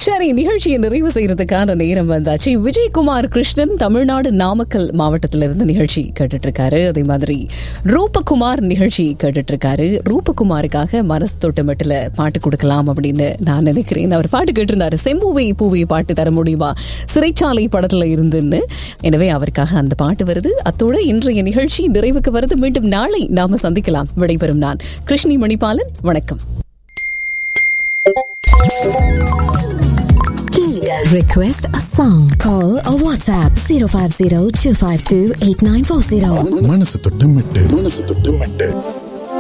சரி நிகழ்ச்சியை நிறைவு செய்யறதுக்கான நேரம் வந்தாச்சு விஜயகுமார் கிருஷ்ணன் தமிழ்நாடு நாமக்கல் மாவட்டத்திலிருந்து நிகழ்ச்சி கேட்டுட்டு இருக்காரு அதே மாதிரி ரூபகுமார் நிகழ்ச்சி கேட்டுட்டு இருக்காரு ரூபகுமாருக்காக மனசு தோட்டமெட்டில் பாட்டு கொடுக்கலாம் அப்படின்னு நான் நினைக்கிறேன் அவர் பாட்டு கேட்டிருந்தாரு செம்பூவை பூவை பாட்டு தர முடியுமா சிறைச்சாலை படத்துல இருந்துன்னு எனவே அவருக்காக அந்த பாட்டு வருது அத்தோட இன்றைய நிகழ்ச்சி நிறைவுக்கு வருது மீண்டும் நாளை நாம சந்திக்கலாம் விடைபெறும் நான் கிருஷ்ணி மணிபாலன் வணக்கம் Request a song. Call or WhatsApp 050 252 8940. மனசு தொட்டு மெட்டு மனசு தொட்டு மெட்டு